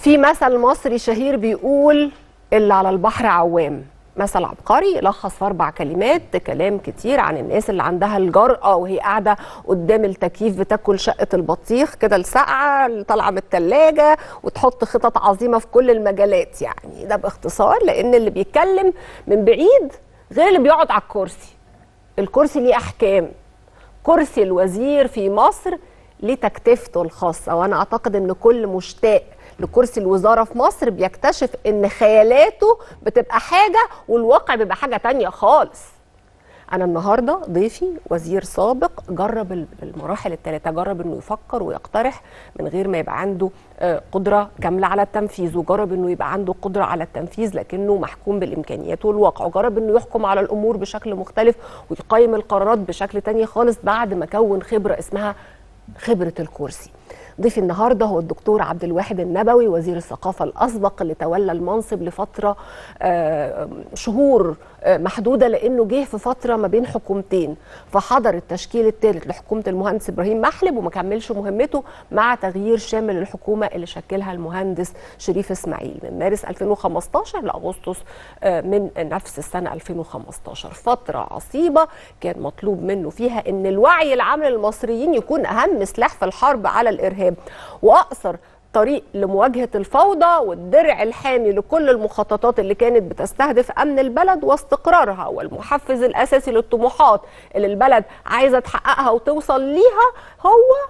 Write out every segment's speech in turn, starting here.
في مثل مصري شهير بيقول اللي على البحر عوام مثل عبقري يلخص في اربع كلمات كلام كتير عن الناس اللي عندها الجرأه وهي قاعده قدام التكييف بتاكل شقه البطيخ كده الساقعه اللي طالعه من الثلاجه وتحط خطط عظيمه في كل المجالات يعني ده باختصار لان اللي بيتكلم من بعيد غير اللي بيقعد على الكرسي الكرسي ليه احكام كرسي الوزير في مصر ليه تكتفته الخاصه وانا اعتقد ان كل مشتاق لكرسي الوزاره في مصر بيكتشف ان خيالاته بتبقى حاجه والواقع بيبقى حاجه تانية خالص انا النهارده ضيفي وزير سابق جرب المراحل الثلاثه جرب انه يفكر ويقترح من غير ما يبقى عنده آه، قدره كامله على التنفيذ وجرب انه يبقى عنده قدره على التنفيذ لكنه محكوم بالامكانيات والواقع وجرب انه يحكم على الامور بشكل مختلف ويقيم القرارات بشكل تاني خالص بعد ما كون خبره اسمها خبره الكرسي ضيفي النهارده هو الدكتور عبد الواحد النبوي وزير الثقافه الاسبق اللي تولى المنصب لفتره آه، شهور آه، محدوده لانه جه في فتره ما بين حكومتين فحضر التشكيل الثالث لحكومه المهندس ابراهيم محلب وما كملش مهمته مع تغيير شامل الحكومه اللي شكلها المهندس شريف اسماعيل من مارس 2015 لاغسطس آه، من نفس السنه 2015 فتره عصيبه كان مطلوب منه فيها ان الوعي العام للمصريين يكون اهم سلاح في الحرب على الارهاب واقصر طريق لمواجهة الفوضى والدرع الحامي لكل المخططات اللي كانت بتستهدف أمن البلد واستقرارها والمحفز الأساسي للطموحات اللي البلد عايزة تحققها وتوصل ليها هو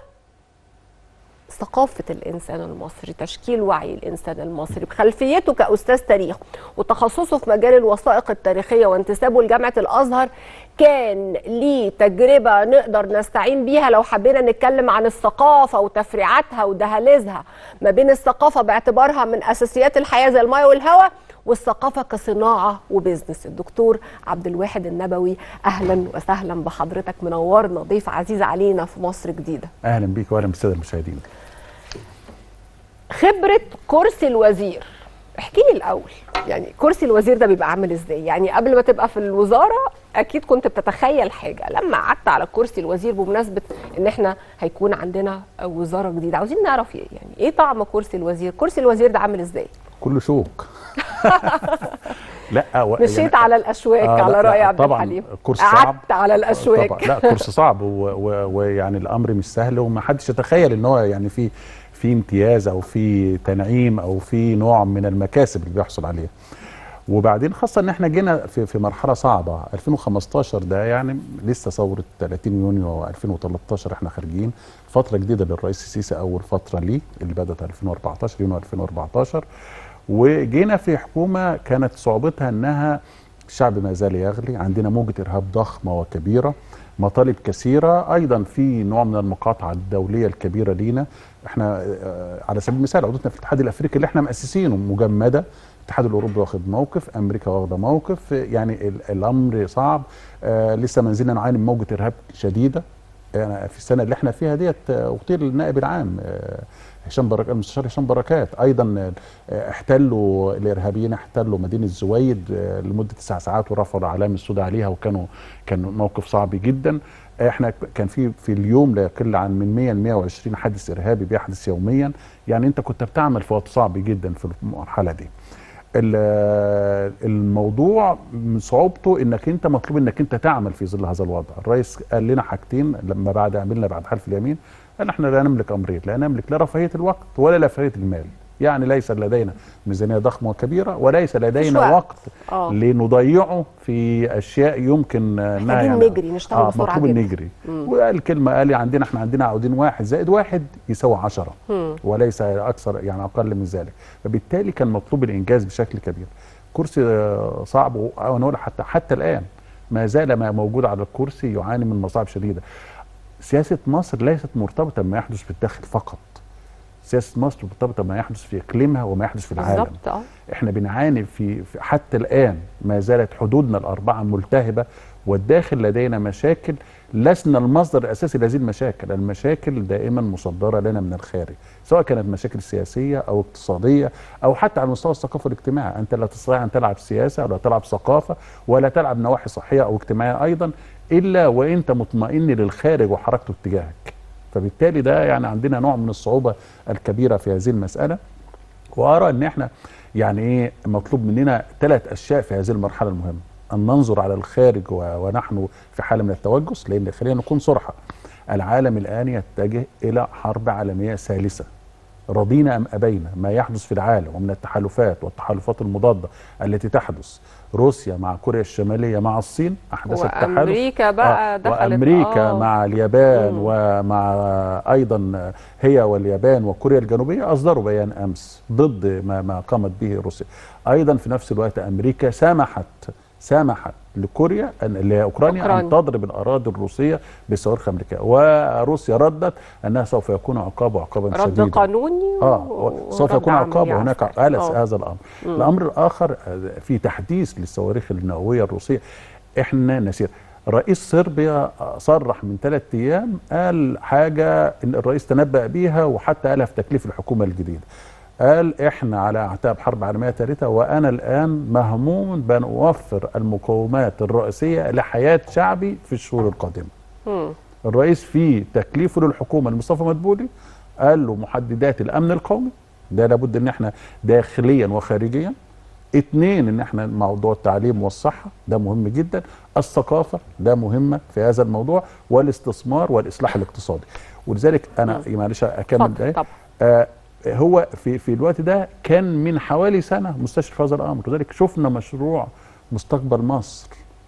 ثقافة الإنسان المصري تشكيل وعي الإنسان المصري بخلفيته كأستاذ تاريخ وتخصصه في مجال الوثائق التاريخية وانتسابه لجامعة الأزهر كان ليه تجربة نقدر نستعين بيها لو حبينا نتكلم عن الثقافة وتفريعاتها ودهاليزها ما بين الثقافة باعتبارها من أساسيات الحياة زي الماء والهواء والثقافة كصناعة وبزنس الدكتور عبد الواحد النبوي أهلا وسهلا بحضرتك منورنا ضيف عزيز علينا في مصر جديدة اهلا بيك واهلا بالساده المشاهدين خبرة كرسي الوزير احكي لي الأول يعني كرسي الوزير ده بيبقى عامل ازاي يعني قبل ما تبقى في الوزارة أكيد كنت بتتخيل حاجة لما قعدت على كرسي الوزير بمناسبة إن إحنا هيكون عندنا وزارة جديدة عاوزين نعرف إيه يعني إيه طعم كرسي الوزير كرسي الوزير ده عامل ازاي كله شوك لا و- مشيت يعني- على الأشواك آه، على لا، رأي لا، عبد طبعاً الحليم كرسي صعب. قعدت على الأشواك طبعا لا كرسي صعب و- و- ويعني الامر مش سهل وما حدش يتخيل ان هو يعني في في امتياز او في تنعيم او في نوع من المكاسب اللي بيحصل عليها وبعدين خاصه ان احنا جينا في في مرحله صعبه 2015 ده يعني لسه ثوره 30 يونيو 2013 احنا خارجين فتره جديده للرئيس السيسي اول فتره ليه اللي بدات 2014 يونيو 2014 وجينا في حكومه كانت صعوبتها انها الشعب ما زال يغلي عندنا موجه ارهاب ضخمه وكبيره مطالب كثيره ايضا في نوع من المقاطعه الدوليه الكبيره لينا احنا آه، على سبيل المثال عضوتنا في الاتحاد الافريقي اللي احنا مؤسسينه مجمده الاتحاد الاوروبي واخد موقف امريكا واخده موقف يعني ال- الامر صعب آه لسه ما زلنا نعاني من موجه ارهاب شديده يعني في السنه اللي احنا فيها ديت آه، اغتيل النائب العام آه، هشام بركات المستشار هشام بركات ايضا آه، احتلوا الارهابيين احتلوا مدينه زويد آه، لمده تسع ساعات ورفعوا العلامه السوداء عليها وكانوا كان موقف صعب جدا احنا كان في في اليوم لا يقل عن من 100 ل 120 حادث ارهابي بيحدث يوميا يعني انت كنت بتعمل في وقت صعب جدا في المرحله دي ال- الموضوع من صعوبته انك انت مطلوب انك انت تعمل في ظل هذا الوضع الرئيس قال لنا حاجتين لما بعد عملنا بعد حلف اليمين قال احنا لا نملك امرين لا نملك لا رفاهيه الوقت ولا رفاهيه المال يعني ليس لدينا ميزانيه ضخمه وكبيره وليس لدينا وقت. وقت, آه. لنضيعه في اشياء يمكن انها محتاجين يعني نجري، نشتغل بسرعة مطلوب جدا. نجري وقال كلمه قال لي عندنا احنا عندنا عقودين واحد زائد واحد يساوي عشرة وليس اكثر يعني اقل من ذلك فبالتالي كان مطلوب الانجاز بشكل كبير كرسي آه، صعب وانا اقول حتى حتى الان ما زال ما موجود على الكرسي يعاني من مصاعب شديده سياسه مصر ليست مرتبطه بما يحدث في الداخل فقط سياسه مصر مرتبطه بما يحدث في اقليمها وما يحدث في العالم بالظبط اه احنا بنعاني في, في حتى الان ما زالت حدودنا الاربعه ملتهبه والداخل لدينا مشاكل لسنا المصدر الاساسي لهذه المشاكل، المشاكل دائما مصدره لنا من الخارج، سواء كانت مشاكل سياسيه او اقتصاديه او حتى على مستوى الثقافه والاجتماعي، انت لا تستطيع ان تلعب سياسه ولا تلعب ثقافه ولا تلعب نواحي صحيه او اجتماعيه ايضا الا وانت مطمئن للخارج وحركته اتجاهك. فبالتالي ده يعني عندنا نوع من الصعوبه الكبيره في هذه المساله. وارى ان احنا يعني ايه مطلوب مننا ثلاث اشياء في هذه المرحله المهمه ان ننظر على الخارج و- ونحن في حاله من التوجس لان خلينا نكون صرحه العالم الان يتجه الى حرب عالميه ثالثه رضينا ام ابينا ما يحدث في العالم ومن التحالفات والتحالفات المضاده التي تحدث روسيا مع كوريا الشماليه مع الصين احدثت تحالف وامريكا بقى دخلت وامريكا آه. مع اليابان مم. ومع ايضا هي واليابان وكوريا الجنوبيه اصدروا بيان امس ضد ما ما قامت به روسيا ايضا في نفس الوقت امريكا سمحت سمحت لكوريا ان لاوكرانيا أوكرانيا. ان تضرب الاراضي الروسيه بصواريخ امريكيه وروسيا ردت انها سوف يكون عقابه عقابا رد شديدا قانوني اه و- سوف ورد يكون عقاب عملي وهناك عسكري. ألس آه. هذا الامر الامر الاخر آه، في تحديث للصواريخ النوويه الروسيه احنا نسير رئيس صربيا آه، صرح من ثلاث ايام قال حاجه ان الرئيس تنبأ بيها وحتى قالها في تكليف الحكومه الجديده قال احنا على اعتاب حرب عالميه ثالثه وانا الان مهموم بان اوفر المقومات الرئيسيه لحياه شعبي في الشهور القادمه مم. الرئيس في تكليفه للحكومه لمصطفى مدبولي قال له محددات الامن القومي ده لابد ان احنا داخليا وخارجيا اتنين ان احنا موضوع التعليم والصحه ده مهم جدا الثقافه ده مهمه في هذا الموضوع والاستثمار والاصلاح الاقتصادي ولذلك انا معلش اكمل اتفضل ده طبعا آه هو في في الوقت ده كان من حوالي سنه مستشرف هذا الامر لذلك شفنا مشروع مستقبل مصر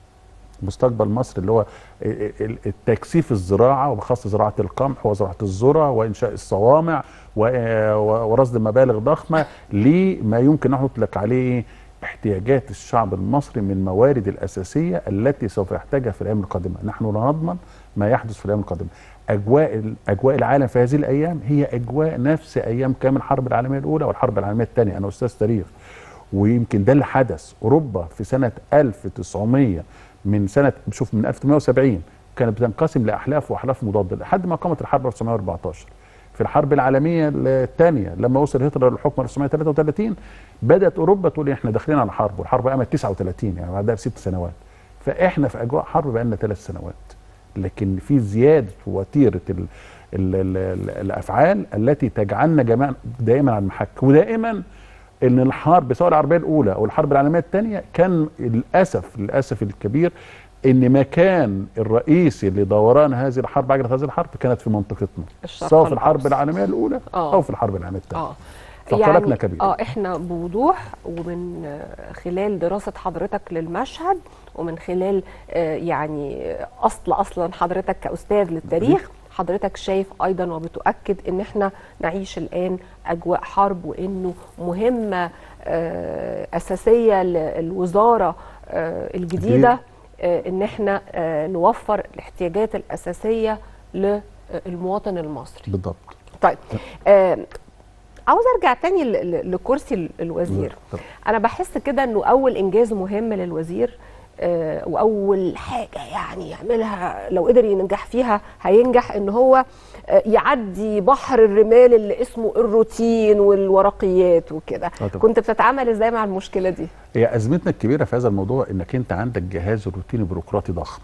مستقبل مصر اللي هو ال- ال- التكثيف الزراعه وبخاصه زراعه القمح وزراعه الذره وانشاء الصوامع و- و- ورصد مبالغ ضخمه لما يمكن ان نطلق عليه احتياجات الشعب المصري من الموارد الاساسيه التي سوف يحتاجها في الايام القادمه، نحن لا نضمن ما يحدث في الايام القادمه. اجواء ال- اجواء العالم في هذه الايام هي اجواء نفس ايام كامل الحرب العالميه الاولى والحرب العالميه الثانيه، انا استاذ تاريخ. ويمكن ده اللي حدث اوروبا في سنه 1900 من سنه شوف من 1870 كانت بتنقسم لاحلاف واحلاف مضاده لحد ما قامت الحرب 1914 في الحرب العالميه الثانيه لما وصل هتلر للحكم 1933 بدات اوروبا تقول احنا داخلين على حرب والحرب قامت 39 يعني بعدها بست سنوات فاحنا في اجواء حرب بقى لنا ثلاث سنوات لكن في زياده في وتيره ال ال ال ال الافعال التي تجعلنا جميعا دائما على المحك ودائما ان الحرب سواء العربيه الاولى او الحرب العالميه الثانيه كان للاسف للاسف الكبير ان مكان الرئيسي لدوران هذه الحرب عجله هذه الحرب كانت في منطقتنا الشرق سواء في الحرب الأوسط. العالميه الاولى آه. او في الحرب العالميه الثانيه اه فقلقنا كبير اه احنا بوضوح ومن آه، خلال دراسه حضرتك للمشهد ومن خلال آه، يعني اصل اصلا حضرتك كاستاذ للتاريخ حضرتك شايف ايضا وبتؤكد ان احنا نعيش الان اجواء حرب وانه مهمه آه، اساسيه للوزاره آه، الجديده آه، ان احنا آه، نوفر الاحتياجات الاساسيه للمواطن المصري بالضبط طيب آه عاوز ارجع تاني ل- ل- لكرسي ال- الوزير طبعا. انا بحس كده انه اول انجاز مهم للوزير آه واول حاجه يعني يعملها لو قدر ينجح فيها هينجح ان هو آه يعدي بحر الرمال اللي اسمه الروتين والورقيات وكده آه طبعا. كنت بتتعامل ازاي مع المشكله دي هي ازمتنا الكبيره في هذا الموضوع انك انت عندك جهاز روتيني بيروقراطي ضخم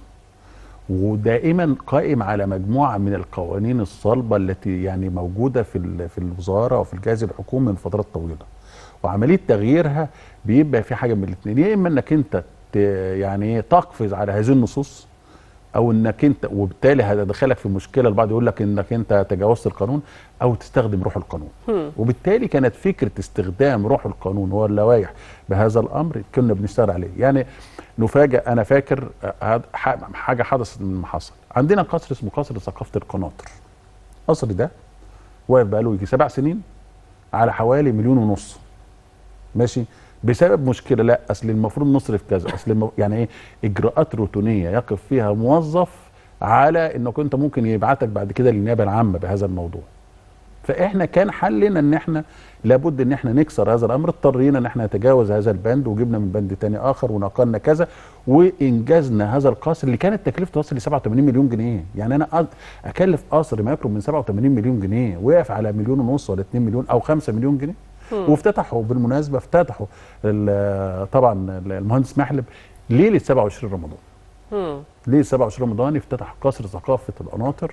ودائما قائم على مجموعه من القوانين الصلبه التي يعني موجوده في ال- في الوزاره وفي الجهاز الحكومي من فترات طويله وعمليه تغييرها بيبقى في حاجه من الاثنين يا اما انك انت ت- يعني إيه تقفز على هذه النصوص او انك انت وبالتالي هتدخلك في مشكله البعض يقول لك انك انت تجاوزت القانون او تستخدم روح القانون وبالتالي كانت فكره استخدام روح القانون واللوائح بهذا الامر كنا بنشتغل عليه يعني نفاجئ انا فاكر آه، ح- حاجه حدثت من ما حصل عندنا قصر اسمه قصر ثقافه القناطر القصر ده واقف بقاله يجي سبع سنين على حوالي مليون ونص ماشي بسبب مشكله لا اصل المفروض نصرف كذا اصل الم... يعني ايه اجراءات روتينيه يقف فيها موظف على انك انت ممكن يبعتك بعد كده للنيابه العامه بهذا الموضوع فاحنا كان حلنا ان احنا لابد ان احنا نكسر هذا الامر اضطرينا ان احنا نتجاوز هذا البند وجبنا من بند تاني اخر ونقلنا كذا وانجزنا هذا القصر اللي كانت تكلفته تصل ل 87 مليون جنيه يعني انا أ- اكلف قصر ما يقرب من 87 مليون جنيه وقف على مليون ونص ولا 2 مليون او 5 مليون جنيه وافتتحوا بالمناسبه افتتحوا ال- طبعا المهندس محلب ليله 27 رمضان مم. ليه 27 رمضان افتتح قصر ثقافه القناطر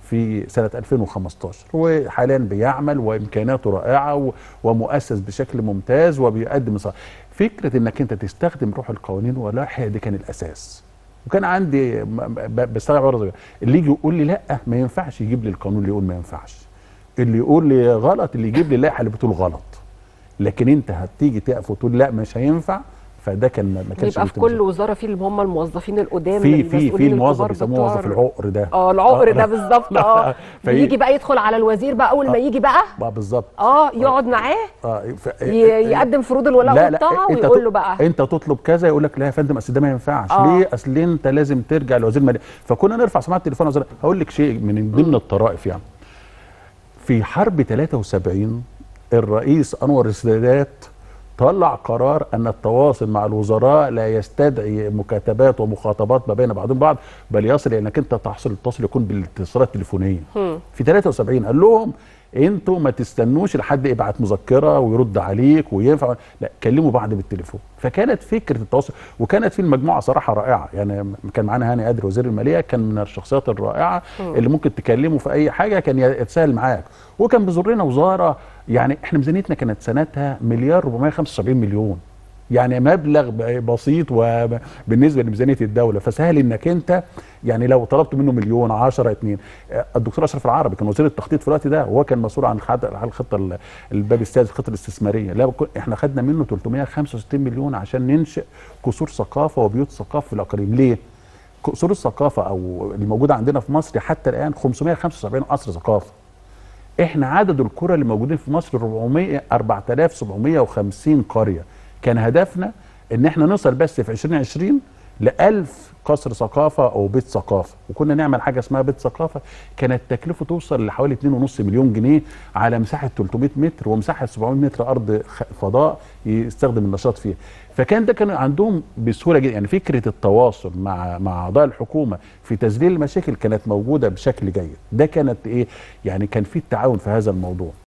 في سنه 2015 وحاليا بيعمل وامكاناته رائعه و- ومؤسس بشكل ممتاز وبيقدم صح. فكره انك انت تستخدم روح القوانين واللائحه دي كان الاساس وكان عندي م- ب- بستغرب برضه اللي يجي يقول لي لا ما ينفعش يجيب لي القانون اللي يقول ما ينفعش اللي يقول لي غلط اللي يجيب لي اللائحه اللي بتقول غلط لكن انت هتيجي تقف وتقول لا مش هينفع فده كان ما كانش يبقى في بيتم كل وزاره في اللي هم الموظفين القدام في في في المسؤولين الموظف الكبار بيسموه بتوع- موظف العقر ده اه العقر آه، ده بالظبط اه في- بيجي بقى يدخل على الوزير بقى اول ما يجي بقى بقى بالظبط اه يقعد معاه اه ف... ي- يقدم فروض الولاء والطاعه انت ويقول ت- له بقى انت تطلب كذا يقول لك لا يا فندم اصل ده ما ينفعش آه. ليه اصل انت لازم ترجع لوزير الماليه فكنا نرفع سماعه التليفون وزير هقول لك شيء من ضمن الطرائف يعني في حرب 73 الرئيس انور السادات طلع قرار ان التواصل مع الوزراء لا يستدعي مكاتبات ومخاطبات ما بين بعضهم بعض بل يصل الى انك انت تحصل التواصل يكون بالاتصالات التليفونيه في 73 قال لهم انتوا ما تستنوش لحد يبعت مذكره ويرد عليك وينفع لا كلموا بعض بالتليفون فكانت فكره التواصل وكانت في المجموعه صراحه رائعه يعني كان معانا هاني قادر وزير الماليه كان من الشخصيات الرائعه اللي ممكن تكلمه في اي حاجه كان يتساهل معاك وكان بيزورنا وزاره يعني احنا ميزانيتنا كانت سنتها مليار 475 مليون يعني مبلغ ب- بسيط وبالنسبه لميزانيه الدوله فسهل انك انت يعني لو طلبت منه مليون 10 2 الدكتور اشرف العربي كان وزير التخطيط في الوقت ده وهو كان مسؤول عن الخط- عن الخطه ال- الباب السادس الخطه الاستثماريه لا كن- احنا خدنا منه 365 مليون عشان ننشئ قصور ثقافه وبيوت ثقافه في الاقاليم ليه؟ قصور الثقافه او اللي موجوده عندنا في مصر حتى الان 575 قصر ثقافه احنا عدد القرى اللي موجودين في مصر 400 4750 قريه كان هدفنا ان احنا نوصل بس في 2020 ل 1000 قصر ثقافه او بيت ثقافه وكنا نعمل حاجه اسمها بيت ثقافه كانت تكلفه توصل لحوالي 2.5 مليون جنيه على مساحه 300 متر ومساحه 700 متر ارض خ- فضاء يستخدم النشاط فيها فكان ده كان عندهم بسهوله جدا يعني فكره التواصل مع مع اعضاء الحكومه في تذليل المشاكل كانت موجوده بشكل جيد ده كانت ايه يعني كان في التعاون في هذا الموضوع